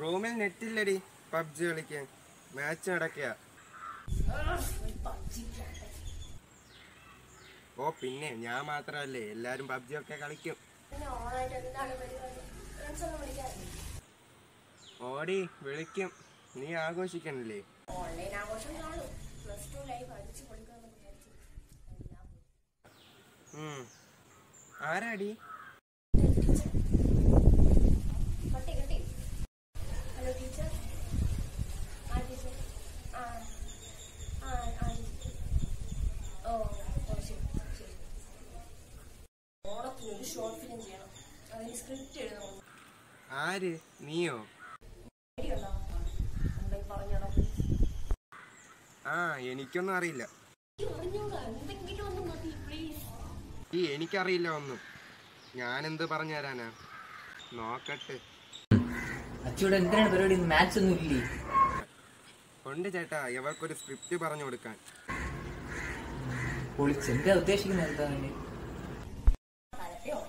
റൂമിൽ നെറ്റില്ലടി പബ്ജി കളിക്കാൻ മാച്ച് നടക്കുക ഓ പിന്നെ ഞാൻ മാത്രമല്ലേ എല്ലാരും പബ്ജി ഒക്കെ കളിക്കും പിന്നെ ഓണായിട്ട് എന്താണ് പരിപാടി ഫ്രണ്ട്സ് ഒന്നും വിളിക്കാറില്ല ഓടി വിളിക്കും നീ ആഘോഷിക്കണില്ലേ ഓൺലൈൻ ആഘോഷം കാണും പ്ലസ് ടു ലൈഫ് അടിച്ചു പൊളിക്കാന്ന് വിചാരിച്ചു എല്ലാം പോയി. ഉം. ആരാടി കട്ടി കട്ടി ഹലോ ടീച്ചർ ആ ടീച്ചർ ആ ആ ആ ടീച്ചർ ഓ ഓ ശരി ശരി ഓണത്തിന് ഒരു ഷോർട്ട് ഫിലിം ചെയ്യണം അതിന് സ്ക്രിപ്റ്റ് എഴുതണം ആര് നീയോ ഐഡിയ ഉണ്ടോ എന്തെങ്കിലും പറഞ്ഞോടാ ആ എനിക്കൊന്നും അറിയില്ല പറഞ്ഞോടാ എന്തെങ്കിലും ഒന്ന് മതി പ്ലീസ് ഈ എനിക്കറിയില്ല ഒന്നും ഞാനെന്ത് പറഞ്ഞു തരാനാ നോക്കട്ടെ അച്ചൂടെ എന്തിനാണ് പരിപാടി മാച്ച് ഒന്നും ഇല്ലേ ഉണ്ട് ചേട്ടാ ഇവർക്കൊരു സ്ക്രിപ്റ്റ് പറഞ്ഞു കൊടുക്കാൻ പൊളിച്ച് എന്താ ഉദ്ദേശിക്കുന്നത് എന്താ വേണ്ടി തലപ്പയോ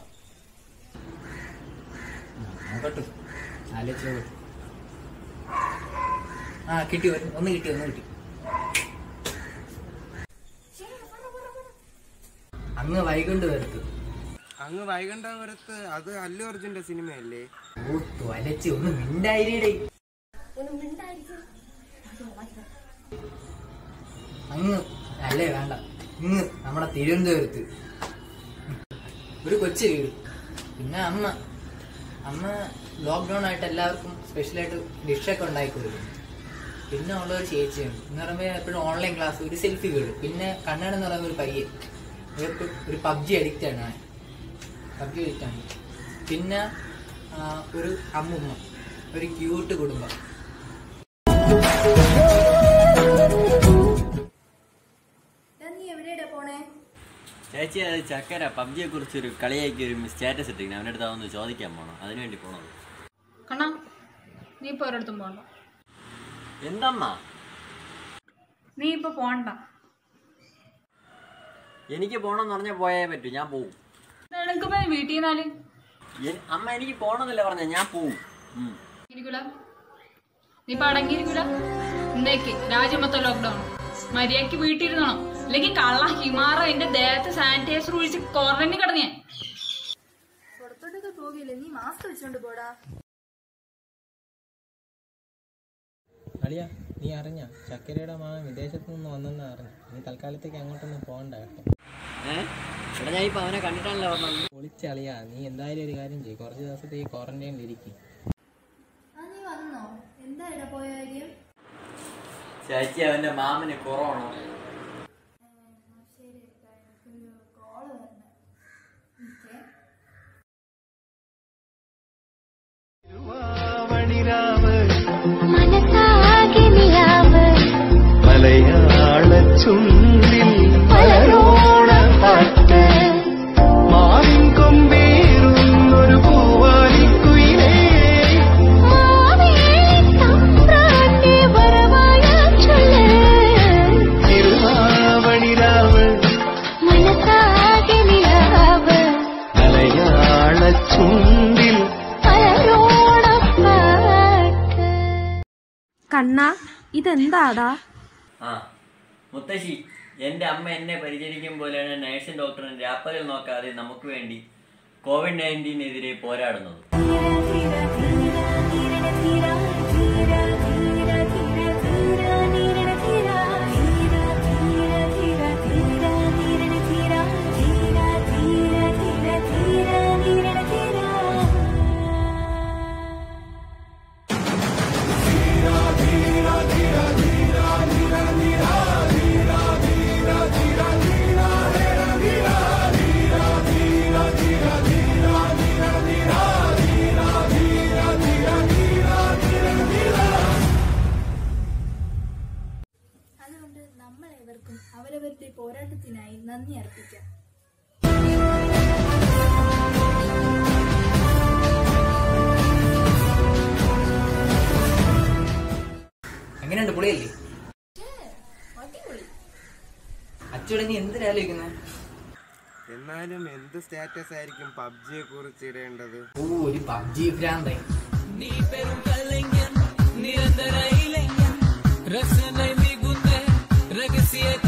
നോക്കട്ടെ ആലോചിച്ച് നോക്കട്ടെ ആ കിട്ടി ഒരു- ഒന്ന് കിട്ടി ഒന്ന് കിട്ടി ശരി പറ പറ പറ അങ്ങ് വൈകുണ്ട് വരത്ത് അങ്ങ് വൈകണ്ഠപുരത്ത് അത് അല്ലു അർജുന്റെ സിനിമയല്ലേ ഓ തൊലച്ച് ഒന്ന് മിണ്ടായിരേ ഒന്ന് മിണ്ടായിരിക്കും അങ്ങ് അല്ലേ വേണ്ട ഇങ്ങ് നമ്മുടെ തിരുവനന്തപുരത്ത് ഒരു കൊച്ചു വീട് പിന്നെ അമ്മ അമ്മ ലോക്ക്ഡൗൺ ആയിട്ട് എല്ലാവർക്കും സ്പെഷ്യലായിട്ട് ഡിഷൊക്കെ ഉണ്ടാക്കി കൊടുക്കും പിന്നെ ഉള്ള ഒരു ചേച്ചിയുണ്ട് എന്ന് പറയുമ്പോൾ എപ്പോഴും ഓൺലൈൻ ക്ലാസ് ഒരു സെൽഫി വീട് പിന്നെ കണ്ണൻ എന്ന് പറയുന്ന ഒരു പയ്യൻ ഇവർക്ക് ഒരു പബ്ജി അഡിക്റ്റ് ആണ് അവൻ. പബ്ജി അഡിക്റ്റ് ആണ് പിന്നെ ആ, ഒരു അമ്മുമ്മ ഒരു ക്യൂട്ട് കുടുംബം നീ എവിടെയാ പോണേ ചേച്ചി അത് ചക്കര പബ്ജിയെ കുറിച്ച് ഒരു കളിയാക്കി ഒരു സ്റ്റാറ്റസ് ഇട്ടിരിക്കുന്നു അവൻ്റെ അടുത്ത് അതൊന്ന് ചോദിക്കാൻ പോണം അതിനു വേണ്ടി പോണത് കണ്ണാ നീ ഇപ്പൊ ഒരിടത്തും പോകണ്ട എന്തമ്മ നീ ഇപ്പൊ പോണ്ട എനിക്ക് പോണെന്ന് പറഞ്ഞാൽ പോയേ പറ്റൂ ഞാൻ പോവും നിനക്ക് പോയി വീട്ടിൽ നിന്നാല് എൻ- അമ്മ എനിക്ക് പോണെന്നല്ലേ പറഞ്ഞ ഞാൻ പോവും ഉം. ഇരിക്കൂല നീ ഇപ്പൊ അടങ്ങിയിരിക്കൂല എന്തേക്ക് രാജ്യം മൊത്തം ലോക്ക്ഡൌൺ മര്യാദക്ക് വീട്ടിലിരുന്നോ അല്ലെങ്കിൽ കള്ള ഹിമാറ എന്റെ ദേഹത്ത് സാനിറ്റൈസർ ഒഴിച്ച് ക്വാറന്റൈനിൽ കിടന്നേ പുറത്തോട്ടൊക്കെ പോകില്ലേ നീ മാസ്ക് വെച്ചോണ്ട് പോടാ അളിയ നീ അറിഞ്ഞ ചക്കരയുടെ മാമൻ വിദേശത്ത് നിന്ന് വന്നെന്ന് അറിഞ്ഞു നീ തൽക്കാലത്തേക്ക് അങ്ങോട്ടൊന്നും പോകണ്ട കേട്ടോ ഏ എടാ ഞാൻ ഇപ്പൊ അവനെ കണ്ടിട്ടാണല്ലോ പറഞ്ഞത് പൊളിച്ചളിയ നീ എന്തായാലും ഒരു കാര്യം ചെയ്യും കുറച്ച് ദിവസത്തെ ഈ ക്വാറന്റൈനിൽ ഇരിക്കും ആ നീ വന്നോ എന്താ ഇട പോയ കാര്യം ചേച്ചി അവന്റെ മാമന് കൊറോണ ശരി എനിക്കൊരു കോള് വരണേ ഓക്കേ മനസ്സാകെ നിലാവ് മലയാള ചുണ്ടിൽ പലരോണ പാട്ട് മാവിൻ കൊമ്പേറുന്നൊരു പൂവാലിക്കുയിലേ മാവേലിത്തമ്പ്രാന്റെ വരവായ ചൊല്ല് തിരുവാവണിരാവ് മനസ്സാകെ നിലാവ് മലയാള ചുണ്ടിൽ പലരോണ പാട്ട് കണ്ണ ഇതെന്താടാ ആ മുത്തശ്ശി എന്റെ അമ്മ എന്നെ പരിചരിക്കും പോലെയാണ് നേഴ്സും ഡോക്ടറും രാപ്പകൽ നോക്കാതെ നമുക്ക് വേണ്ടി കോവിഡ് നയൻറ്റീനെതിരെ പോരാടുന്നത് അതുകൊണ്ട് നമ്മൾ ഏവർക്കും അവരവരുടെ പോരാട്ടത്തിനായി നന്ദി അർപ്പിക്കാം എങ്ങനെയുണ്ട് പൊളിയല്ലേ അടിപൊളി അച്ചൂടെ നീ എന്തിനാലോചിക്കുന്നത് എന്നാലും എന്ത് സ്റ്റാറ്റസ് ആയിരിക്കും പബ്ജിയെ കുറിച്ച് ഇടേണ്ടത് ഓ ഒരു പബ്ജി ഭ്രാന്തായി നീ പെരും കലങ്ങൻ നിരന്തര ഇലങ്ങൻ രസന മികുന്ന രഹസ്യ